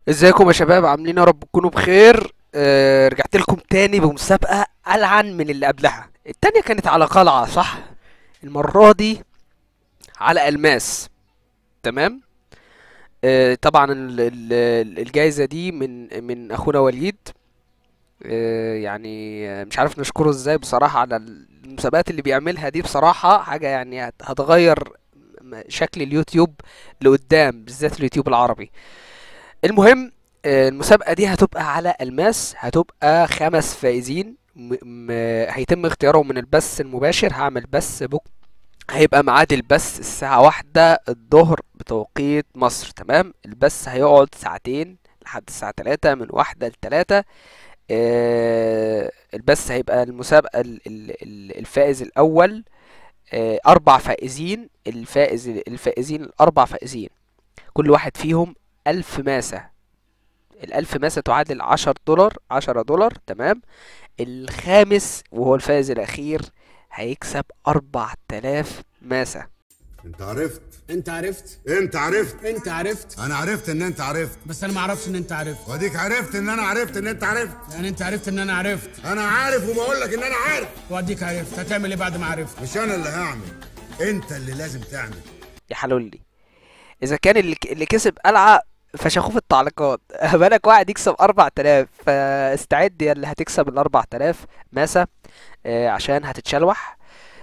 ازيكم يا شباب عاملين يا رب تكونوا بخير آه رجعت لكم تاني بمسابقة ألعن من اللي قبلها التانية كانت على قلعة صح المرة دي على ألماس تمام آه طبعا ال- ال- الجايزة دي من من أخونا وليد آه يعني آه، مش عارف نشكره ازاي بصراحة على المسابقات اللي بيعملها دي بصراحة حاجة يعني هت- هتغير م- شكل اليوتيوب لقدام بالذات اليوتيوب العربي المهم آه، المسابقة دي هتبقى على الماس هتبقى خمس فائزين م... م... هيتم اختيارهم من البث المباشر هعمل بث بك هيبقى ميعاد البث الساعة واحدة الظهر بتوقيت مصر تمام البث هيقعد ساعتين لحد الساعة تلاتة من واحدة لتلاتة آه، البث هيبقى المسابقة ال- ال- ال- الفائز الأول آه، أربع فائزين الفائز الفائزين الأربع فائزين كل واحد فيهم ألف ماسة الألف ماسة تعادل عشر دولار عشرة دولار تمام الخامس وهو الفائز الأخير هيكسب أربع تلاف ماسة انت عرفت انت عرفت انت عرفت انت عرفت انا عرفت ان انت عرفت بس انا ما اعرفش ان انت عرفت واديك عرفت ان انا عرفت ان انت عرفت يعني انت عرفت ان انا عرفت انا عارف وبقول لك ان انا عارف واديك عرفت هتعمل ايه بعد ما عرفت مش انا اللي هعمل انت اللي لازم تعمل يا حلولي إذا كان اللي, اللي كسب قلعة فشخوه في التعليقات بالك واحد يكسب أربع تلاف فاستعد يا اللي هتكسب الأربع تلاف ماسة آه، عشان هتتشلوح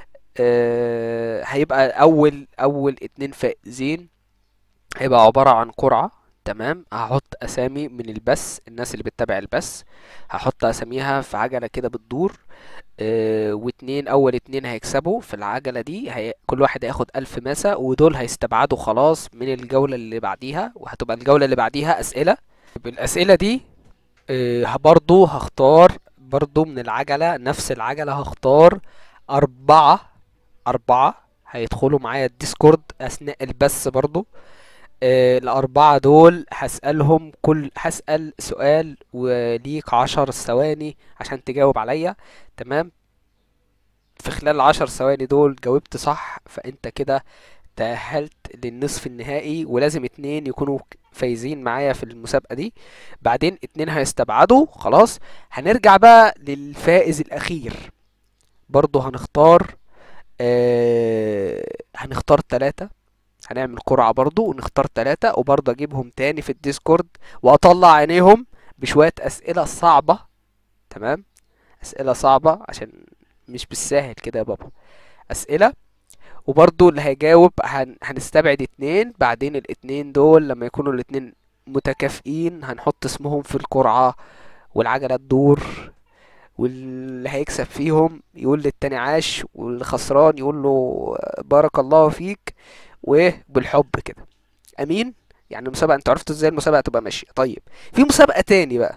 آه، هيبقى أول أول اتنين فائزين هيبقى عبارة عن قرعة تمام هحط أسامي من البث الناس اللي بتتابع البث هحط أساميها في عجلة كده بتدور اه واتنين أول اتنين هيكسبوا في العجلة دي هي... كل واحد هياخد ألف ماسة ودول هيستبعدوا خلاص من الجولة اللي بعديها وهتبقى الجولة اللي بعديها أسئلة بالأسئلة دي اه برضو هختار برضو من العجلة نفس العجلة هختار أربعة أربعة هيدخلوا معايا الديسكورد أثناء البث برضو آه، الأربعة دول هسألهم كل هسأل سؤال وليك عشر ثواني عشان تجاوب عليا تمام في خلال العشر ثواني دول جاوبت صح فأنت كده تأهلت للنصف النهائي ولازم اتنين يكونوا فايزين معايا في المسابقة دي بعدين اتنين هيستبعدوا خلاص هنرجع بقى للفائز الأخير برضو هنختار آه هنختار تلاتة هنعمل قرعة برضو ونختار تلاتة وبرضو اجيبهم تاني في الديسكورد واطلع عينيهم بشوية اسئلة صعبة تمام اسئلة صعبة عشان مش بالساهل كده يا بابا اسئلة وبرضو اللي هيجاوب هن... هنستبعد اتنين بعدين الاتنين دول لما يكونوا الاتنين متكافئين هنحط اسمهم في القرعة والعجلة تدور واللي هيكسب فيهم يقول للتاني عاش واللي خسران يقول له بارك الله فيك وبالحب كده امين يعني المسابقه انتوا عرفتوا ازاي المسابقه تبقى ماشيه طيب في مسابقه تاني بقى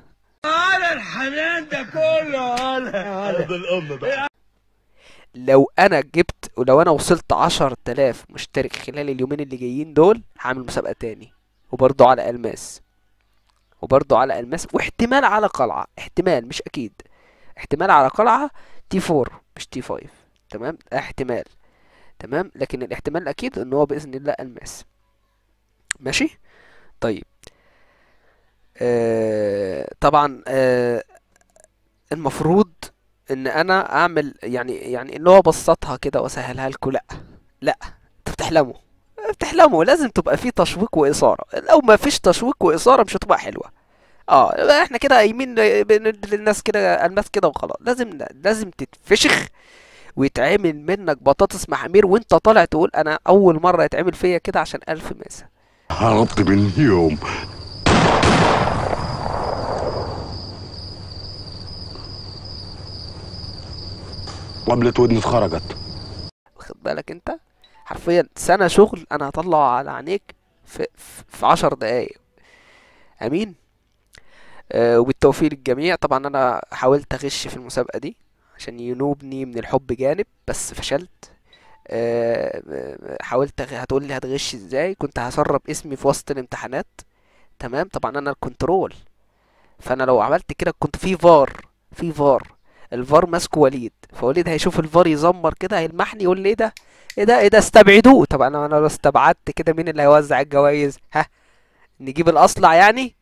لو انا جبت ولو انا وصلت عشر تلاف مشترك خلال اليومين اللي جايين دول هعمل مسابقه تاني وبرضه على الماس وبرضه على الماس واحتمال على قلعه احتمال مش اكيد احتمال على قلعه تي 4 مش تي 5 تمام ده احتمال تمام لكن الاحتمال الاكيد ان هو باذن الله الماس ماشي طيب آه طبعا آه المفروض ان انا اعمل يعني يعني اللي هو ابسطها كده واسهلها لكم لا لا انتوا بتحلموا بتحلموا لازم تبقى في تشويق واثاره لو ما فيش تشويق واثاره مش هتبقى حلوه اه احنا كده قايمين بندي للناس كده الماس كده وخلاص لازم لازم تتفشخ ويتعمل منك بطاطس محامير وانت طالع تقول انا اول مره يتعمل فيا كده عشان الف ماسه هربت من يوم قبلة ودني اتخرجت واخد بالك انت حرفيا سنه شغل انا هطلعه على عينيك في في في عشر دقايق امين آه وبالتوفيق للجميع طبعا انا حاولت اغش في المسابقه دي عشان ينوبني من الحب جانب بس فشلت آه، آه، حاولت أغ- هتقول لي هتغش ازاي كنت هسرب اسمي في وسط الامتحانات تمام طبعا انا الكنترول فانا لو عملت كده كنت في فار في فار الفار ماسكه وليد فوليد هيشوف الفار يزمر كده هيلمحني يقول لي ايه ده ايه ده ايه ده استبعدوه طبعا انا أنا لو استبعدت كده مين اللي هيوزع الجوائز ها نجيب الاصلع يعني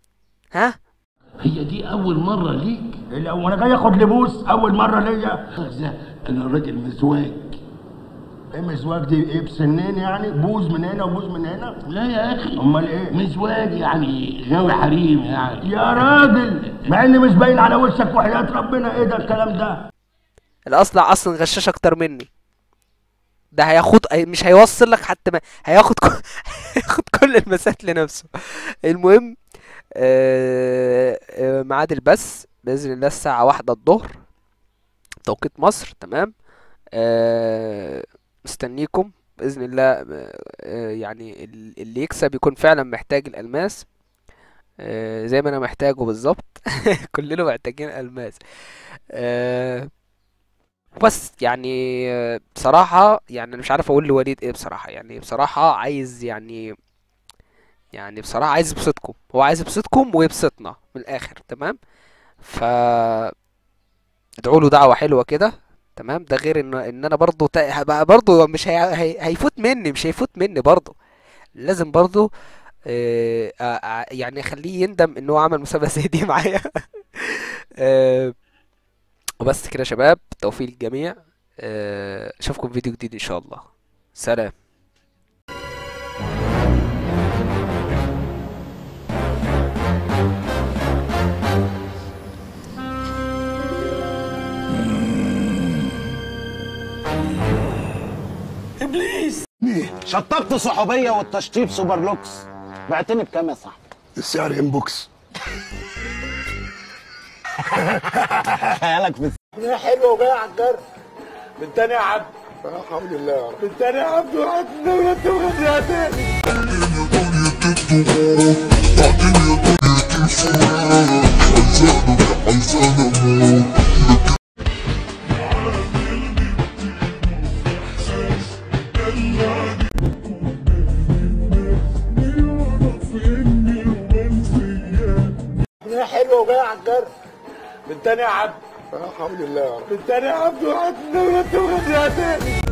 ها هي دي اول مره ليك لو انا جاي اخد لبوس اول مره ليا انا راجل مزواج ايه مزواج دي ايه بسنين يعني بوز من هنا وبوز من هنا لا يا اخي امال ايه مزواج يعني غاوي حريم يعني يا راجل مع ان مش باين على وشك وحياة ربنا ايه ده الكلام ده الاصلع اصلا غشاش اكتر مني ده هياخد مش هيوصل لك حتى ما هياخد كل... هياخد كل المسات لنفسه المهم آه، آه، ميعاد البث باذن الله الساعه واحدة الظهر توقيت مصر تمام آه، مستنيكم باذن الله آه، آه، يعني ال- اللي يكسب يكون فعلا محتاج الالماس آه، زي ما انا محتاجه بالظبط كلنا محتاجين الماس آه، بس يعني آه، بصراحة يعني أنا مش عارف أقول لوليد إيه بصراحة يعني بصراحة عايز يعني يعني بصراحة عايز يبسطكم هو عايز يبسطكم ويبسطنا من الآخر تمام ف ادعوا له دعوة حلوة كده تمام ده غير ان ان انا برضو تا... هبقى برضو مش هي... هي... هيفوت مني مش هيفوت مني برضو لازم برضو آه... آه... آه، يعني اخليه يندم ان هو عمل مسابقة زي دي معايا آه... وبس كده يا شباب توفيق للجميع آه، اشوفكم في فيديو جديد ان شاء الله سلام شطبت صحوبيه والتشطيب سوبر لوكس بعتني بكام يا صاحبي؟ السعر انبوكس خيالك في يا حلوه وجايه على الجرح من تاني يا عبد الحمد لله يا رب من تاني يا عبد وقعدت الدولة تبغى يا تاني يا حلوه وجايه على الجرح من تاني يا عبد الحمد لله يا رب من تاني يا عبد وقعدت الدولة تبغى يا تاني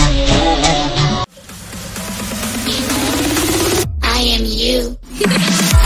I am you.